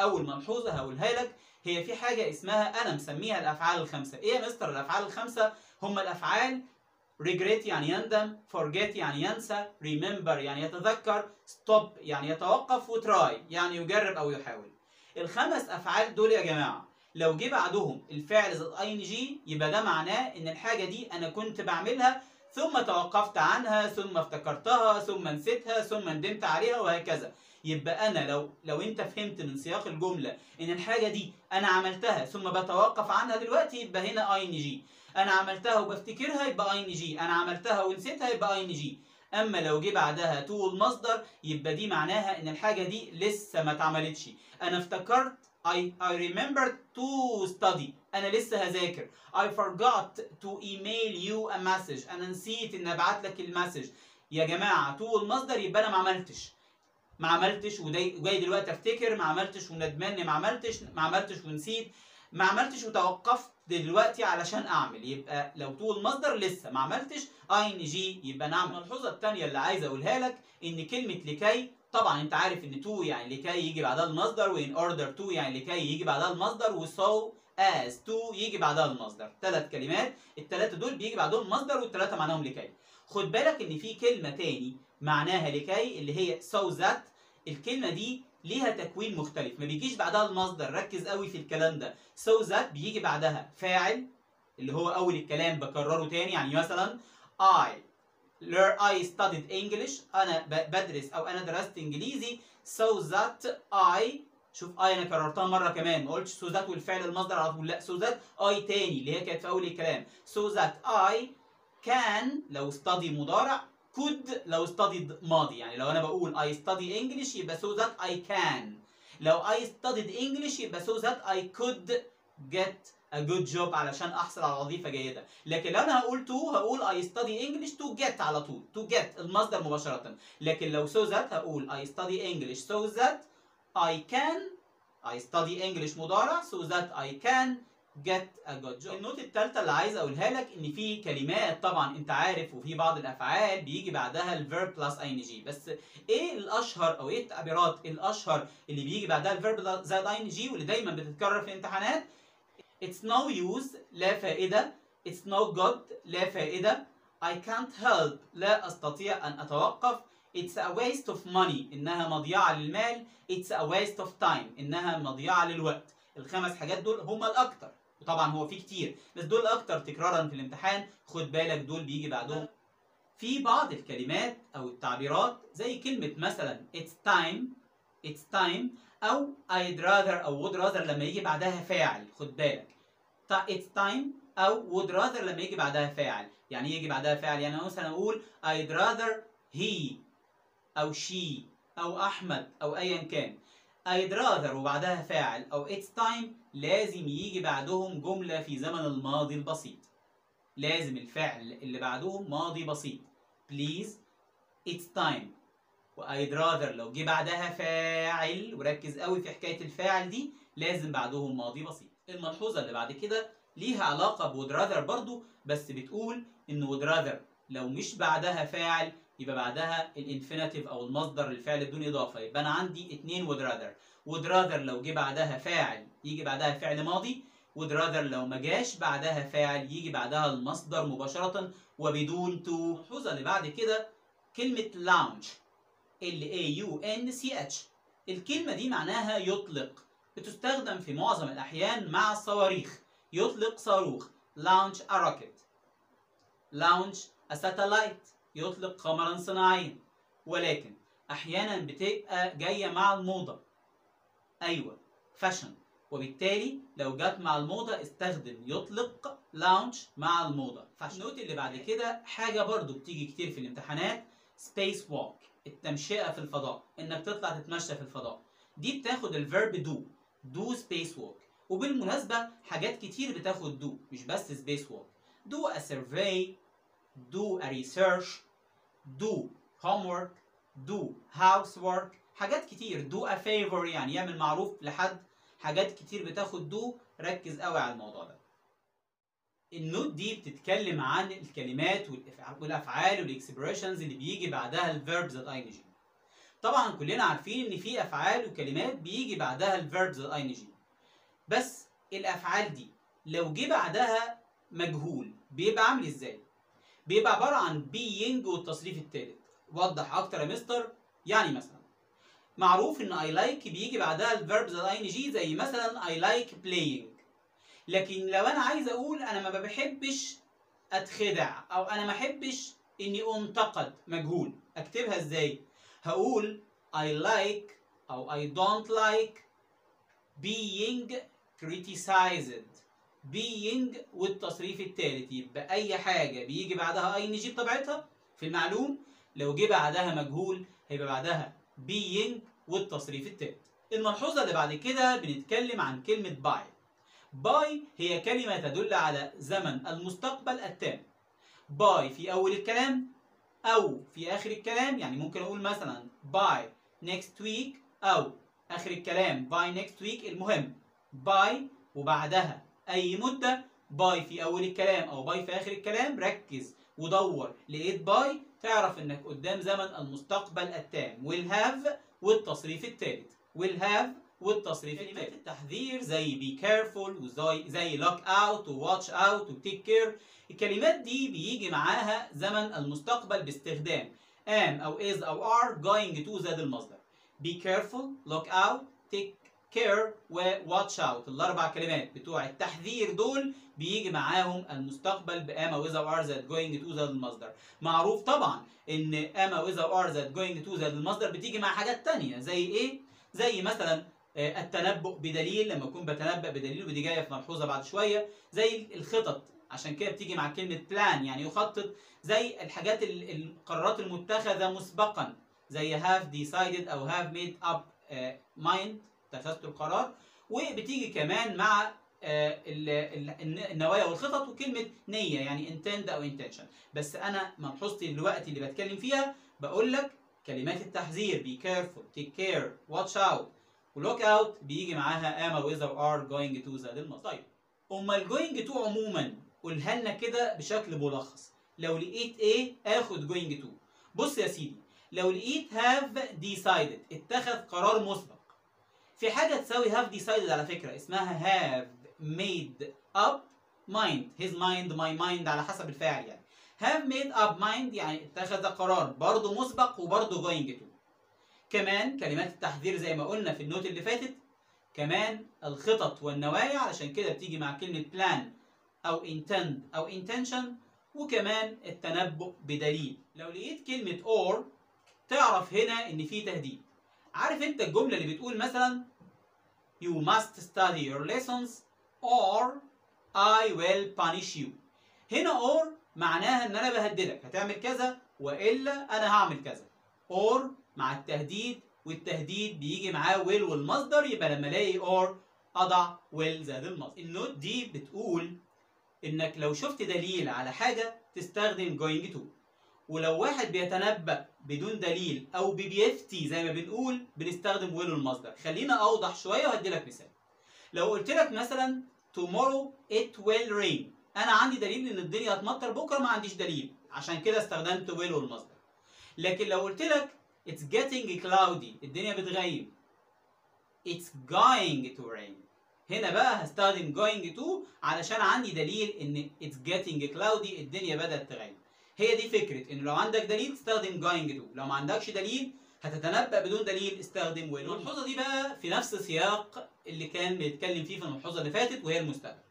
اول ملحوظه هقولها لك هي في حاجه اسمها انا مسميها الافعال الخمسه ايه يا مستر الافعال الخمسه هم الافعال regret يعني يندم forget يعني ينسى remember يعني يتذكر stop يعني يتوقف وتراي يعني يجرب او يحاول الخمس افعال دول يا جماعه لو جه بعدهم الفعل زائد اي ان جي يبقى ده معناه ان الحاجه دي انا كنت بعملها ثم توقفت عنها ثم افتكرتها ثم نسيتها ثم ندمت عليها وهكذا يبقى انا لو لو انت فهمت من سياق الجمله ان الحاجه دي انا عملتها ثم بتوقف عنها دلوقتي يبقى هنا اي ان جي انا عملتها وبفتكرها يبقى اي ان جي انا عملتها ونسيتها يبقى اي ان جي اما لو جه بعدها تو المصدر يبقى دي معناها ان الحاجه دي لسه ما اتعملتش انا افتكرت I, I remembered to study انا لسه هذاكر I forgot to email you a message انا نسيت ان ابعت لك المسج يا جماعه تو المصدر يبقى انا ما عملتش ما عملتش وجاي وجاي دلوقتي افتكر ما عملتش وندمان إني ما عملتش ما عملتش ونسيت ما عملتش وتوقفت دلوقتي علشان اعمل يبقى لو تو المصدر لسه ما عملتش اي ان جي يبقى نعمل الملحوظه الثانيه اللي عايز اقولها لك ان كلمه لكي طبعا انت عارف ان تو يعني لكي يجي بعدها المصدر وان اوردر تو يعني لكي يجي بعدها المصدر وسو as to يجي بعدها المصدر ثلاث كلمات الثلاثه دول بيجي بعدهم مصدر والثلاثه معناهم لكي خد بالك ان في كلمه تاني معناها لكي اللي هي so that الكلمه دي ليها تكوين مختلف ما بيجيش بعدها المصدر ركز قوي في الكلام ده so that بيجي بعدها فاعل اللي هو اول الكلام بكرره تاني يعني مثلا I learn I studied English انا ب- بدرس او انا درست انجليزي so that I شوف I انا كررتها مره كمان ما قلتش so that والفعل المصدر على طول لا so that I تاني اللي هي كانت في اول الكلام so that I can لو study مضارع could لو studied ماضي يعني لو انا بقول I study English يبقى so that I can لو I studied English يبقى so that I could get a good job علشان احصل على وظيفه جيده لكن لو انا هقول to هقول I study English to get على طول to get المصدر مباشره لكن لو so that هقول I study English so that I can I study English مضارع so that I can get a good job النقطة الثالثة اللي عايز أقولها لك إن في كلمات طبعا أنت عارف وفي بعض الأفعال بيجي بعدها الفيرب بلس اي ان جي بس إيه الأشهر أو إيه التعبيرات الأشهر اللي بيجي بعدها الفيرب زائد اي ان جي واللي دايما بتتكرر في الامتحانات It's no use لا فائدة It's no good لا فائدة I can't help لا أستطيع أن أتوقف It's a waste of money إنها مضيعة للمال It's a waste of time إنها مضيعة للوقت الخمس حاجات دول هم الأكتر وطبعا هو في كتير بس دول أكتر تكرارا في الامتحان خد بالك دول بيجي بعدهم في بعض الكلمات أو التعبيرات زي كلمة مثلا It's time It's time أو I'd rather أو would rather لما يجي بعدها فاعل خد بالك تا- It's time أو would rather لما يجي بعدها فاعل يعني إيه يجي بعدها فاعل يعني أنا مثلا أقول I'd rather he أو she أو أحمد أو أيا كان I'd rather وبعدها فاعل أو it's time لازم يجي بعدهم جملة في زمن الماضي البسيط لازم الفعل اللي بعدهم ماضي بسيط please it's time وأيد rather لو جه بعدها فاعل وركز قوي في حكاية الفاعل دي لازم بعدهم ماضي بسيط الملحوظة اللي بعد كده ليها علاقة بود rather برضو بس بتقول إن would rather لو مش بعدها فاعل يبقى بعدها الانفينيتيف او المصدر للفعل بدون اضافه يبقى انا عندي اتنين would rather would rather لو جه بعدها فاعل يجي بعدها فعل ماضي would rather لو ما جاش بعدها فاعل يجي بعدها المصدر مباشره وبدون تو الملحوظه اللي بعد كده كلمه lounge L A U N C H الكلمه دي معناها يطلق بتستخدم في معظم الاحيان مع الصواريخ يطلق صاروخ launch a rocket launch a satellite يطلق قمرا صناعيا ولكن احيانا بتبقى جايه مع الموضه ايوه فاشن وبالتالي لو جت مع الموضه استخدم يطلق لانش مع الموضه فاشن النوت اللي بعد كده حاجه برضو بتيجي كتير في الامتحانات سبيس ووك التمشئه في الفضاء انك تطلع تتمشى في الفضاء دي بتاخد الفيرب دو دو سبيس ووك وبالمناسبه حاجات كتير بتاخد دو مش بس سبيس ووك do a survey do a research do homework do housework حاجات كتير do a favor يعني يعمل معروف لحد حاجات كتير بتاخد do ركز قوي على الموضوع ده النوت دي بتتكلم عن الكلمات والأفع- والافعال والاكسبريشنز اللي بيجي بعدها الفيرب ذات اي جي طبعا كلنا عارفين ان في افعال وكلمات بيجي بعدها الفيربز الاي ان جي بس الافعال دي لو جه بعدها مجهول بيبقى عامل ازاي بيبقى عباره عن being والتصريف الثالث وضح اكتر يا مستر يعني مثلا معروف ان I like بيجي بعدها الفيربز الاي ان جي زي مثلا I like playing لكن لو انا عايز اقول انا ما بحبش اتخدع او انا ما احبش اني انتقد مجهول اكتبها ازاي هقول I like او I don't like being criticized being والتصريف الثالث يبقى اي حاجه بيجي بعدها اي ان جي بطبيعتها في المعلوم لو جه بعدها مجهول هيبقى بعدها being والتصريف الثالث الملحوظه اللي بعد كده بنتكلم عن كلمه باي باي هي كلمه تدل على زمن المستقبل التام باي في اول الكلام او في اخر الكلام يعني ممكن اقول مثلا باي next week او اخر الكلام باي next week المهم باي وبعدها اي مده باي في اول الكلام او باي في اخر الكلام ركز ودور لقيت باي تعرف انك قدام زمن المستقبل التام will have والتصريف الثالث will have والتصريف الثالث التحذير زي be careful وزي زي look out و watch out و take care الكلمات دي بيجي معاها زمن المستقبل باستخدام am او is او are going to زاد المصدر be careful look out take care و watch out الاربع كلمات بتوع التحذير دول بيجي معاهم المستقبل بام او is او are زاد going to زاد المصدر معروف طبعا ان am او is او are زاد going to زاد المصدر بتيجي مع حاجات تانية زي ايه زي مثلا التنبؤ بدليل لما اكون بتنبأ بدليل ودي جايه في ملحوظه بعد شويه زي الخطط عشان كده بتيجي مع كلمه بلان يعني يخطط زي الحاجات القرارات المتخذه مسبقا زي have decided او have made up mind اتخذت القرار وبتيجي كمان مع النوايا والخطط وكلمه نيه يعني intend او intention بس انا ملحوظتي دلوقتي اللي بتكلم فيها بقول لك كلمات التحذير be careful take care watch out ولوك اوت بيجي معاها am او is او are going to زاد المصدر طيب امال going to عموما قولها لنا كده بشكل ملخص لو لقيت ايه اخد going to بص يا سيدي لو لقيت have decided اتخذ قرار مسبق في حاجه تساوي have decided على فكره اسمها have made up mind his mind my mind على حسب الفاعل يعني have made up mind يعني اتخذ قرار برضه مسبق وبرضه going to كمان كلمات التحذير زي ما قلنا في النوت اللي فاتت كمان الخطط والنوايا علشان كده بتيجي مع كلمة plan أو intend أو intention وكمان التنبؤ بدليل لو لقيت كلمة or تعرف هنا إن في تهديد عارف أنت الجملة اللي بتقول مثلا You must study your lessons or I will punish you هنا or معناها إن أنا بهددك هتعمل كذا وإلا أنا هعمل كذا or مع التهديد والتهديد بيجي معاه will والمصدر يبقى لما الاقي or اضع will زائد المصدر النوت دي بتقول انك لو شفت دليل على حاجه تستخدم going to ولو واحد بيتنبأ بدون دليل او بيفتي زي ما بنقول بنستخدم will والمصدر خلينا اوضح شويه وهدي لك مثال لو قلت لك مثلا tomorrow it will rain انا عندي دليل ان الدنيا هتمطر بكره ما عنديش دليل عشان كده استخدمت will والمصدر لكن لو قلت لك It's getting cloudy الدنيا بتغيم It's going to rain هنا بقى هستخدم going to علشان عندي دليل ان it's getting cloudy الدنيا بدأت تغيم هي دي فكرة ان لو عندك دليل تستخدم going to لو ما عندكش دليل هتتنبأ بدون دليل استخدم will الملحوظة دي بقى في نفس السياق اللي كان بيتكلم فيه في الملحوظة اللي فاتت وهي المستقبل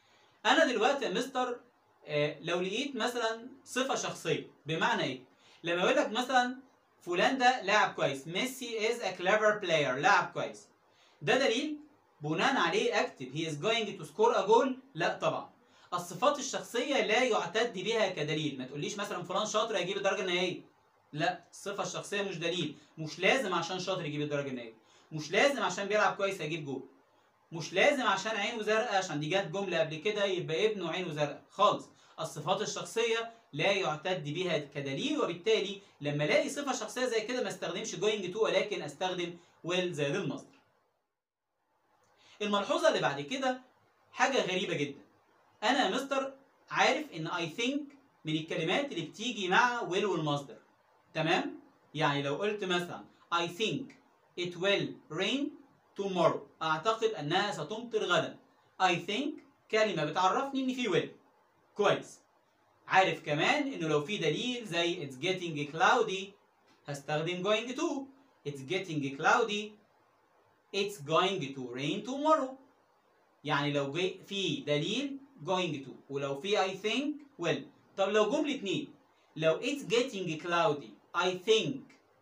انا دلوقتي يا مستر آه لو لقيت مثلا صفة شخصية بمعنى ايه لما اقول لك مثلا فلان ده لاعب كويس ميسي از ا كليفر بلاير لاعب كويس ده دليل بناء عليه اكتب هي از جوينج تو سكور ا جول لا طبعا الصفات الشخصيه لا يعتد بها كدليل ما تقوليش مثلا فلان شاطر هيجيب الدرجه النهائيه لا الصفه الشخصيه مش دليل مش لازم عشان شاطر يجيب الدرجه النهائيه مش لازم عشان بيلعب كويس هيجيب جول مش لازم عشان عينه زرقاء عشان دي جت جمله قبل كده يبقى ابنه عينه زرقاء خالص الصفات الشخصيه لا يعتد بها كدليل وبالتالي لما الاقي صفه شخصيه زي كده ما استخدمش going to ولكن استخدم will زائد المصدر. الملحوظه اللي بعد كده حاجه غريبه جدا. انا يا مستر عارف ان I think من الكلمات اللي بتيجي مع will والمصدر. تمام؟ يعني لو قلت مثلا I think it will rain tomorrow اعتقد انها ستمطر غدا I think كلمة بتعرفني ان في will كويس عارف كمان انه لو في دليل زي it's getting cloudy هستخدم going to it's getting cloudy it's going to rain tomorrow يعني لو جي في دليل going to ولو في I think will طب لو جملة اتنين لو it's getting cloudy I think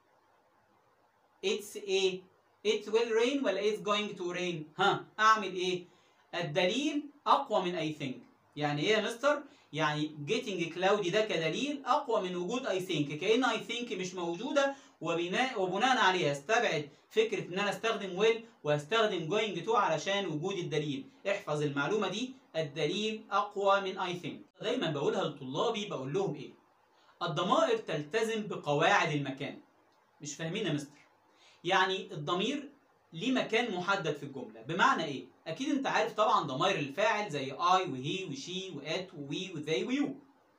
it's a it will rain ولا it's going to rain ها اعمل ايه الدليل اقوى من I think يعني ايه يا مستر يعني getting cloudy ده كدليل اقوى من وجود I think كأن I think مش موجودة وبناء وبناء عليها استبعد فكرة ان انا استخدم will واستخدم going to علشان وجود الدليل احفظ المعلومة دي الدليل اقوى من I think دايما بقولها لطلابي بقول لهم ايه الضمائر تلتزم بقواعد المكان مش فاهمين يا مستر يعني الضمير ليه مكان محدد في الجملة بمعنى ايه اكيد انت عارف طبعا ضمائر الفاعل زي I وهي وشي وات ووي وذي ويو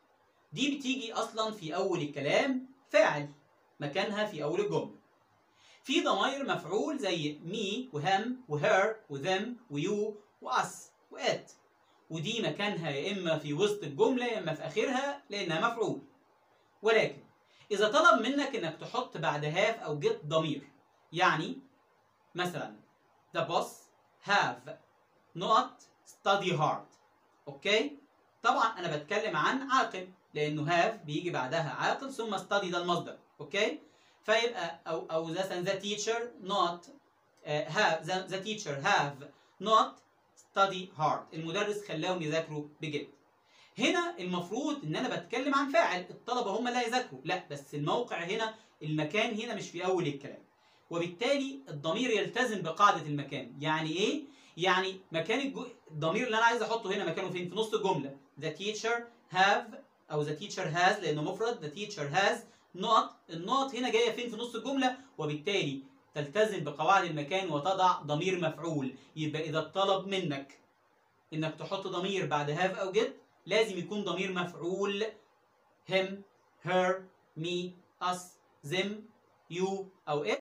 دي بتيجي اصلا في اول الكلام فاعل مكانها في اول الجملة في ضمائر مفعول زي مي وهم وهير وذم ويو واس وات ودي مكانها يا اما في وسط الجملة يا اما في اخرها لانها مفعول ولكن اذا طلب منك انك تحط بعد هاف او جيت ضمير يعني مثلا the boss have not study hard اوكي طبعا انا بتكلم عن عاقل لانه have بيجي بعدها عاقل ثم study ده المصدر اوكي فيبقى او او مثلا the teacher not uh, have the, the teacher have not study hard المدرس خلاهم يذاكروا بجد هنا المفروض ان انا بتكلم عن فاعل الطلبه هم اللي هيذاكروا لا بس الموقع هنا المكان هنا مش في اول الكلام وبالتالي الضمير يلتزم بقاعده المكان يعني ايه يعني مكان الجو... الضمير اللي انا عايز احطه هنا مكانه فين في نص الجمله the teacher have او the teacher has لانه مفرد the teacher has not النقط هنا جايه فين في نص الجمله وبالتالي تلتزم بقواعد المكان وتضع ضمير مفعول يبقى اذا طلب منك انك تحط ضمير بعد have او get لازم يكون ضمير مفعول him her me us them you او it